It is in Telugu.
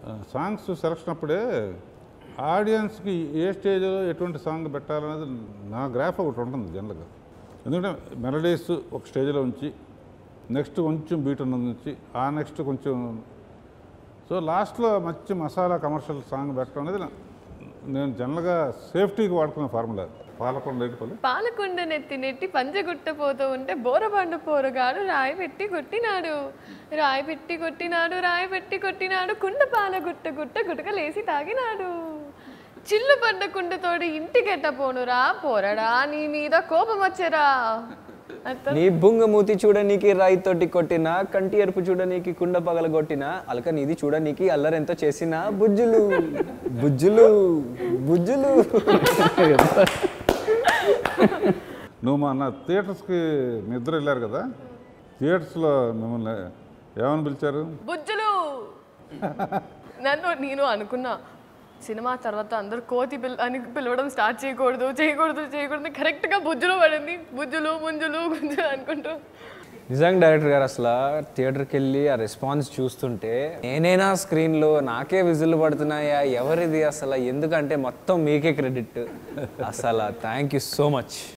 సాంగ్స్ సెలక్షన్ అప్పుడే ఆడియన్స్కి ఏ స్టేజ్లో ఎటువంటి సాంగ్ పెట్టాలనేది నా గ్రాఫ్ ఒకటి ఉంటుంది జనరల్గా ఎందుకంటే మెలడీస్ ఒక స్టేజ్లో ఉంచి నెక్స్ట్ కొంచెం బీట్ ఉన్నది ఉంచి ఆ నెక్స్ట్ కొంచెం సో లాస్ట్లో మంచి మసాలా కమర్షియల్ సాంగ్ పెట్టడం అనేది నా- నేను జనరల్గా సేఫ్టీకి వాడుకునే ఫార్ములా పాలకొండ రేటుపల్లి పాలకొండ నెత్తి నెట్టి పంజగుట్ట పోతూ ఉంటే బోరబండు పోరగాడు రాయి పెట్టి కొట్టినాడు రాయి పెట్టి కొట్టినాడు రాయి పెట్టి కొట్టినాడు కుండ పాల గుట్ట గుట్ట గుటకలేసి తాగినాడు చిల్లు పడ్డ కుండతోడి ఇంటికెట్ట పోనురా పోరడా నీ మీద కోపం వచ్చేరా అత్త నీ బుంగ మూతి చూడనీకి రాయి తోటి కొట్టిన కంటి ఎరుపు చూడనీకి కుండ పగల కొట్టిన అలక నీది చూడనీకి అల్లరెంతో చేసిన బుజ్జులు బుజ్జులు బుజ్జులు నువ్వు మన థియేటర్స్కి నిద్ర వెళ్ళారు కదా థియేటర్స్లో మిమ్మల్ని ఏమని పిలిచారు బుజ్జులు నన్ను నేను అనుకున్నా సినిమా తర్వాత అందరూ కోతి పిల్ల అని పిలవడం స్టార్ట్ చేయకూడదు చేయకూడదు చేయకూడదు కరెక్ట్గా బుజ్జులు పడింది బుజ్జులు ముంజులు గుంజులు అనుకుంటూ నిజంగా డైరెక్టర్ గారు అసలు థియేటర్కి వెళ్ళి ఆ రెస్పాన్స్ చూస్తుంటే నేనేనా స్క్రీన్లో నాకే విజిల్ పడుతున్నాయా ఎవరిది అసలు ఎందుకంటే మొత్తం మీకే క్రెడిట్ అసలు థ్యాంక్ యూ సో మచ్